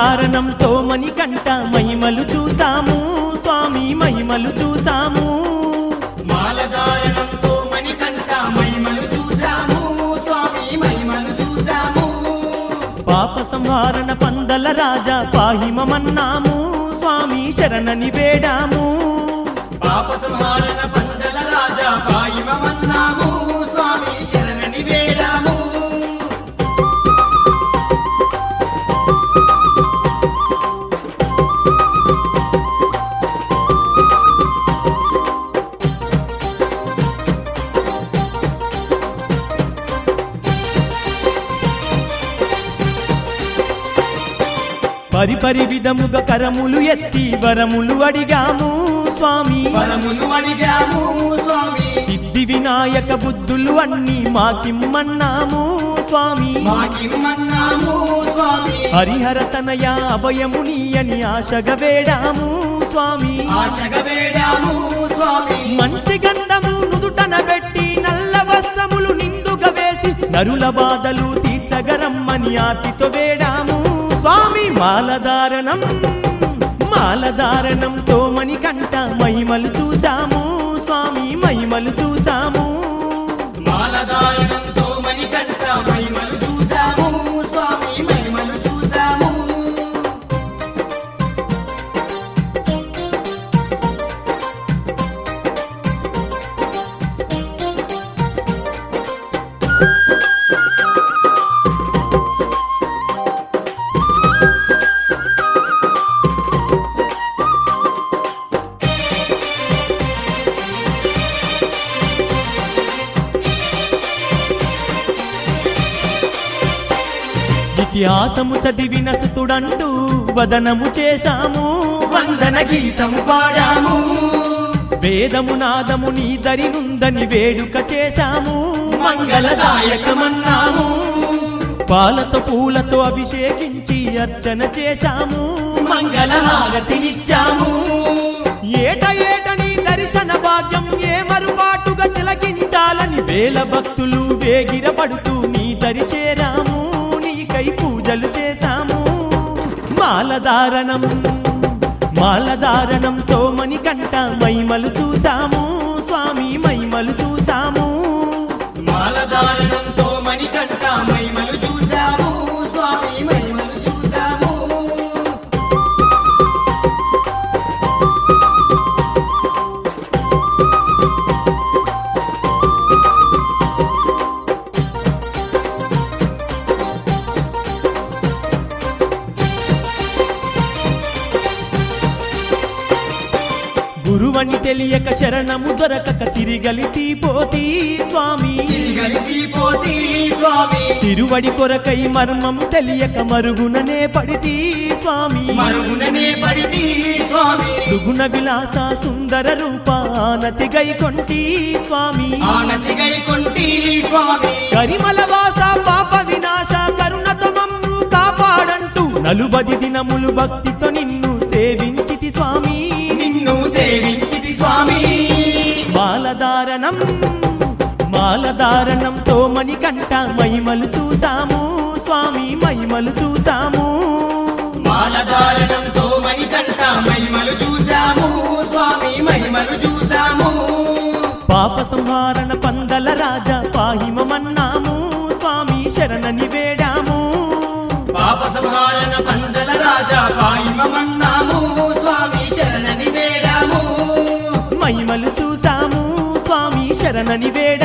మాలధారణంతో మణికంఠ మహిమలు చూసాము స్వామి మహిమలు చూసాము మాలధారణంతో మణికంఠ మహిమలు చూసాము స్వామి మహిమలు చూసాము పాప సంహారణ పందల రాజా పాహిమమన్నాము స్వామి శరణని వేడాము పాప సంహారణ పందల రాజా పాయిమన్నాము స్వామి శరణని వేడాము పరిపరి విధముగా కరములు ఎత్తి వరములు అడిగాము స్వామి వరములు అడిగాము స్వామి సిద్ధి వినాయక బుద్ధులు అన్ని మాకిమ్మన్నాము స్వామి మాకిమ్మన్నాము స్వామి హరిహర తనయ అభయముని అని ఆశగా వేడాము స్వామి ఆశగా వేడాము స్వామి మంచి గంధము నుదుటన పెట్టి నల్ల వస్త్రములు నిండుగా వేసి నరుల బాధలు తీర్చగరమ్మని ఆర్తితో వేడాము స్వామి మాలధారణం మాలధారణంతో మణికంఠ మహిమలు చూసాము స్వామి మహిమలు చూసాము మాలధారణంతో మణికంఠ మహిమలు చూసాము స్వామి మహిమలు చూసాము ఇతిహాసము చదివిన సుతుడంటూ వదనము చేశాము వందన గీతము పాడాము వేదము నాదము నీ దరినుందని వేడుక చేశాము మంగళదాయకమన్నాము పాలతో పూలతో అభిషేకించి అర్చన చేశాము మంగళహారతినిచ్చాము ఏట ఏట నీ దర్శన భాగ్యం ఏ మరుపాటుగా తిలకించాలని వేల భక్తులు వేగిరపడుతూ నీ దరి చేరాము నీకై పూజలు చేశాము మాలధారణం మాలధారణంతో మణికంఠ మహిమలు చూసాము స్వామి మహిమలు చూసాము మాలధారణంతో మణికంఠ మహిమలు చూసాము స్వామి మహిమలు చూసాము గురువని తెలియక శరణము దొరకక తిరిగలిసి పోతీ స్వామి కలిసి పోతీ స్వామి తిరువడి కొరకై మర్మం తెలియక మరుగుననే పడితీ స్వామి మరుగుననే పడితి స్వామి సుగుణ విలాస సుందర రూప ఆనతి గైకొంటి స్వామి ఆనతి గైకొంటి స్వామి కరిమల వాస పాప వినాశ కరుణతో మమ్ము కాపాడంటూ నలుబది దినములు భక్తితో నిన్ను సేవించితి స్వామి నిన్ను సేవించితి స్వామి మాలధారణం మాలధారణంతో మణికంఠ మహిమలు చూసాము స్వామి మహిమలు చూసాము మాలధారణంతో మణికంఠ మహిమలు చూసాము స్వామి మహిమలు చూసాము పాప సంహారణ పందల రాజా పాహిమమన్నాము స్వామి శరణని వేడాము పాప సంహారణ పందల రాజా పాయిమన్నాము స్వామి శరణని వేడాము మహిమలు చూసాము స్వామి శరణని వేడాము